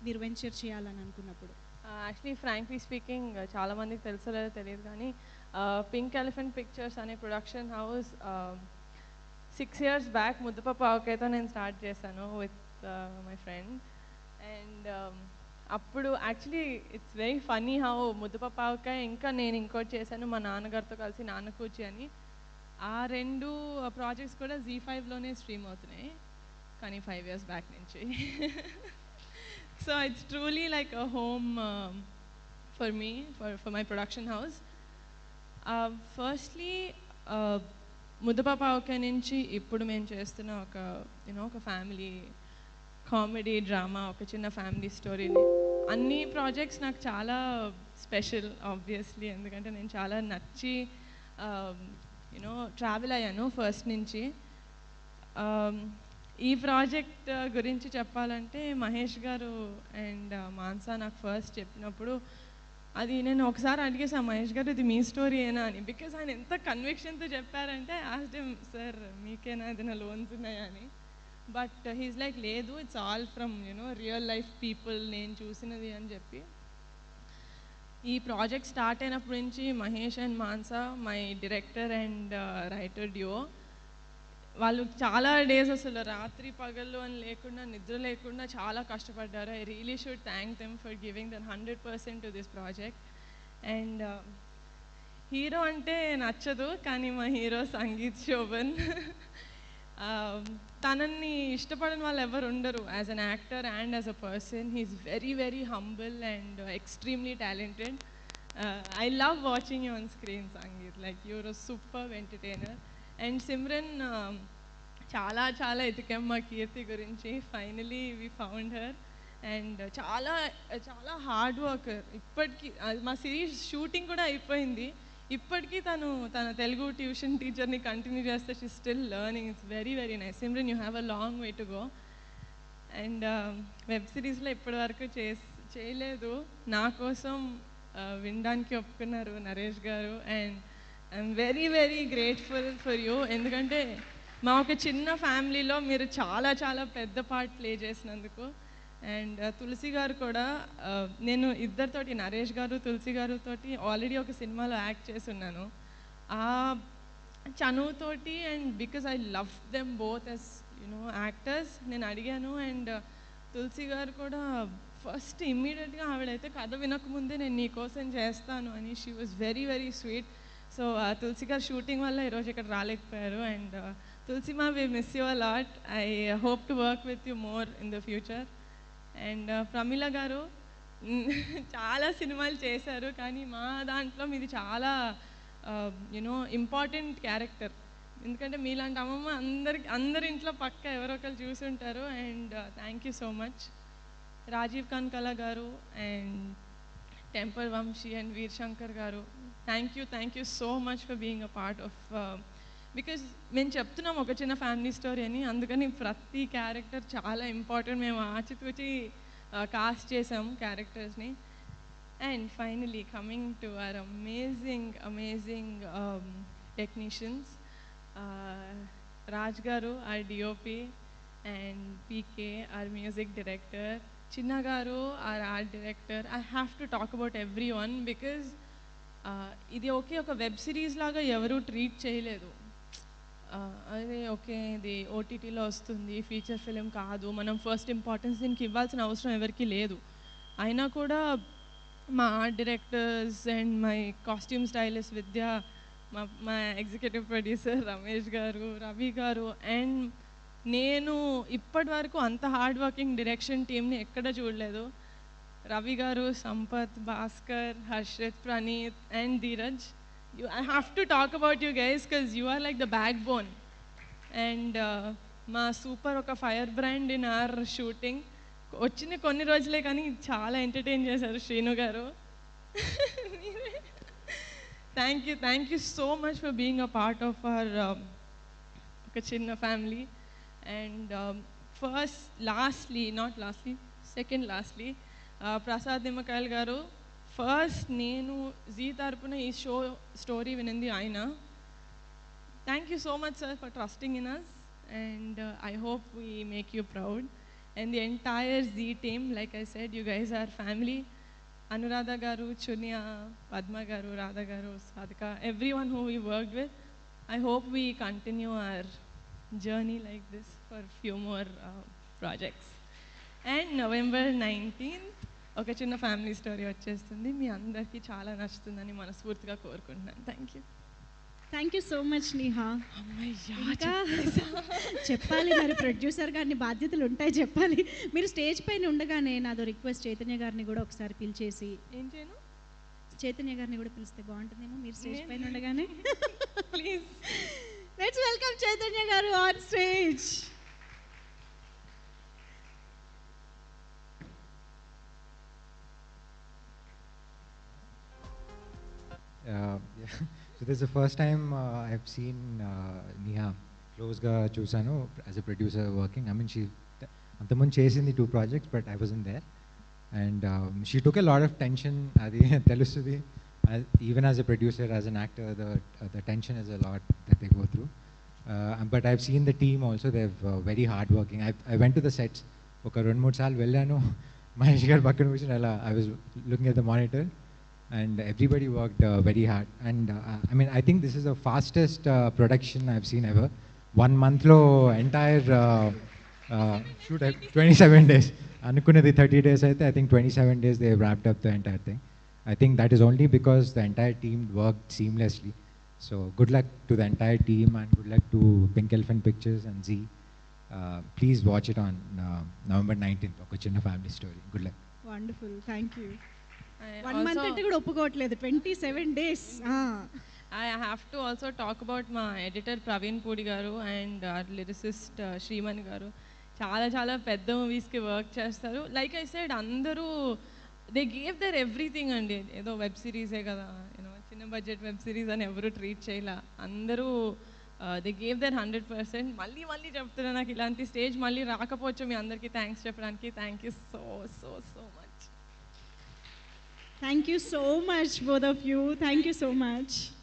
మీరు వెంచర్ చేయాలని అనుకున్నప్పుడు యాక్చువల్లీ ఫ్రాంక్లీ స్పీకింగ్ చాలా మందికి తెలుసో లేదో తెలియదు కానీ పింక్ ఎలిఫెంట్ పిక్చర్స్ అనే production house six years back Muddapappu ఆవకాయతో నేను స్టార్ట్ చేశాను విత్ మై ఫ్రెండ్ అండ్ అప్పుడు actually it's very funny how Muddapappu Avakaya ఇంకా నేను ఇంకోటి చేశాను మా నాన్నగారితో కలిసి నాన్న కూర్చి అని ఆ రెండు ప్రాజెక్ట్స్ కూడా జీ ఫైవ్లోనే స్ట్రీమ్ అవుతున్నాయి కానీ ఫైవ్ ఇయర్స్ బ్యాక్ నుంచి so it's truly like a home for me for for my production house firstly Muddapappu ఒక నుంచి ఇప్పుడు మేము చేస్తున్న ఒక యూనో ఒక ఫ్యామిలీ కామెడీ డ్రామా ఒక చిన్న ఫ్యామిలీ స్టోరీని అన్ని ప్రాజెక్ట్స్ నాకు చాలా స్పెషల్ ఆబ్వియస్లీ ఎందుకంటే నేను చాలా నచ్చి యూనో ట్రావెల్ అయ్యాను ఫస్ట్ నుంచి Um, ఈ ప్రాజెక్ట్ గురించి చెప్పాలంటే మహేష్ గారు అండ్ మాన్సా నాకు ఫస్ట్ చెప్పినప్పుడు అది నేను ఒకసారి అడిగేసా మహేష్ గారు ఇది మీ స్టోరీ ఏనా అని బికాస్ ఆయన ఎంత కన్విక్షన్తో చెప్పారంటే ఆస్టమ్ సార్ మీకేనా ఏదైనా లోన్స్ ఉన్నాయా అని బట్ హీస్ లైక్ లేదు it's all from you know real life people నేను చూసినది అని చెప్పి ఈ ప్రాజెక్ట్ స్టార్ట్ అయినప్పటి నుంచి Mahesh and Mansa my director and writer duo వాళ్ళు చాలా డేస్ అసలు రాత్రి పగళ్ళు అని లేకుండా నిద్ర లేకుండా చాలా కష్టపడ్డారు I really should thank them for giving than hundred percent to this project and hero అంటే నచ్చదు కానీ మా హీరో సంగీత్ శోభన్ తనని ఇష్టపడని వాళ్ళు ఎవరు ఉండరు as an actor and as a person he's very very humble and extremely talented I love watching you on screen Sangeeth like your super entertainer and Simran చాలా చాలా ఎతికాం మా కీర్తి గురించి finally we found her and చాలా చాలా హార్డ్ వర్కర్ ఇప్పటికీ అది మా సిరీస్ షూటింగ్ కూడా అయిపోయింది ఇప్పటికీ తను తన తెలుగు ట్యూషన్ టీచర్ని కంటిన్యూ చేస్తే she still learning it's very very nice Simran you have a long way to go and web సిరీస్లో ఇప్పటి వరకు చే చేయలేదు నా కోసం వినడానికి ఒప్పుకున్నారు నరేష్ గారు and I'm very very grateful for you ఎందుకంటే మా ఒక చిన్న ఫ్యామిలీలో మీరు చాలా చాలా పెద్ద పార్ట్ ప్లే చేసినందుకు అండ్ తులసి గారు కూడా నేను ఇద్దరితోటి నరేష్ గారు తులసి గారితోటి ఆల్రెడీ ఒక సినిమాలో యాక్ట్ చేసి ఉన్నాను ఆ చనువుతోటి and because I love them both as you know actors నేను అడిగాను అండ్ తులసి గారు కూడా ఫస్ట్ ఇమ్మీడియట్గా ఆవిడైతే కథ వినకముందే నేను నీ కోసం చేస్తాను అని she was very very sweet so Tulasi గారు షూటింగ్ వల్ల ఈరోజు ఇక్కడ రాలేకపోయారు అండ్ తులసి మా we miss you lot I hope to work with you more in the future and Pramila గారు చాలా సినిమాలు చేశారు కానీ మా దాంట్లో మీది చాలా యునో ఇంపార్టెంట్ క్యారెక్టర్ ఎందుకంటే మీలాంటి అమ్మమ్మ అందరికి అందరి ఇంట్లో పక్క ఎవరో ఒకరు చూసి ఉంటారు and thank you so much Rajiv Kankala గారు and temple Vamshi and Veer Shankar గారు thank you thank you so much for being a part of because మేము చెప్తున్నాం ఒక చిన్న ఫ్యామిలీ స్టోరీ అని అందుకని ప్రతి క్యారెక్టర్ చాలా ఇంపార్టెంట్ మేము ఆచితూచి కాస్ట్ చేసాము క్యారెక్టర్స్ని and finally coming to our amazing amazing technicians Raj గారు our DOP and PK our music director Chinna గారు our art director I have to talk about every one because ఇది ఓకే ఒక వెబ్ సిరీస్ లాగా ఎవరు ట్రీట్ చేయలేదు అదే ఓకే ఇది ఓటీటీలో వస్తుంది ఫీచర్ ఫిలిం కాదు మనం ఫస్ట్ ఇంపార్టెన్స్ దీనికి ఇవ్వాల్సిన అవసరం ఎవరికి లేదు అయినా కూడా మా art directors and my costume stylist Vidya మా మా ఎగ్జిక్యూటివ్ ప్రొడ్యూసర్ రమేష్ గారు రవి గారు అండ్ నేను ఇప్పటి వరకు అంత హార్డ్ వర్కింగ్ డైరెక్షన్ టీమ్ని ఎక్కడ చూడలేదు Ravi garu Sampath Bhaskar Harshith Praneeth and Dheeraj you i have to talk about you guys because you are like the backbone and uh, మా సూపర్ ఒక fire brand in our shooting వచ్చిన కొన్ని రోజులే కానీ చాలా ఎంటర్టైన్ చేశారు Srinu garu thank you thank you so much for being a part of our ఒక చిన్న family and first lastly not lastly second lastly Prasad Nimmakayal garu first నేను జీ తరపున ఈ షో స్టోరీ వినింది ఆయన thank you so much sir for trusting in us and I hope we make you proud and the entire Z team. Like I said, you guys are family. Anuradha Garu, Chunya, Padma Garu, Radha Garu, Sadhika, everyone who we worked with. I hope we continue our journey like this for few more uh, projects. And November nineteenth ఒక చిన్న family story వచ్చేస్తుంది మీ అందరికీ చాలా నచ్చుతుందని మనస్ఫూర్తిగా కోరుకుంటున్నాను thank you thank you so much Neha అమ్మయ్యా ఇంకా చెప్పాలి మరి ప్రొడ్యూసర్ గారిని బాధ్యతలు ఉంటాయి చెప్పాలి మీరు స్టేజ్ పైన ఉండగానే నాదో రిక్వెస్ట్ చైతన్య గారిని కూడా ఒకసారి పిలిచేసి ఏం చేయను చైతన్య గారిని కూడా పిలిస్తే బాగుంటుందేమో మీరు స్టేజ్ నేను- పైన ఉండగానే please let's welcome Chaitanya garu on stage Uh, yeah. So this is the first time uh, I've seen uh, Neha క్లోజ్గా చూసాను as a producer working I mean she అంతకుముందు చేసింది two projects but I wasn't there and she took a lot of tension అది తెలుస్తుంది even as a producer as an actor the the tension is a lot that they go through but I've seen the team also they very hard working I I went to the sets ఒక రెండు మూడు సార్లు వెళ్ళాను మహేష్ గారు పక్కన కూర్చొని అలా I was looking at the monitor and everybody worked uh, very hard. And uh, I mean, I think this is the fastest uh, production I've seen ever. One month low entire uh, uh, shoot, at 27 days. Anukunadi 30 days, I, th- I think 27 days they wrapped up the entire thing. I think that is only because the entire team worked seamlessly. So good luck to the entire team and good luck to Pink Elephant Pictures and Z. Uh, please watch it on uh, November 19th. ఒక చిన్న family story. Good luck. Wonderful thank you I one month also- అంటే కూడా ఒప్పుకోవట్లేదు twenty seven days I have to also talk about మా editor Praveen Pudi garu and lyricist Shreemani గారు చాలా చాలా పెద్ద మూవీస్కి వర్క్ చేస్తారు లైక్ ఐ సైడ్ అందరూ దే గేవ్ దర్ ఎవ్రీథింగ్ అండి ఏదో వెబ్ సిరీసే కదా యూనో చిన్న బడ్జెట్ వెబ్ సిరీస్ అని ఎవరు ట్రీట్ చేయలే అందరూ they gave their hundred percent మళ్ళీ మళ్ళీ చెప్తున్నా నాకు ఇలాంటి స్టేజ్ మళ్ళీ రాకపోవచ్చు మీ అందరికీ థ్యాంక్స్ చెప్పడానికి thank you so so so much thank you so much both of you thank you so much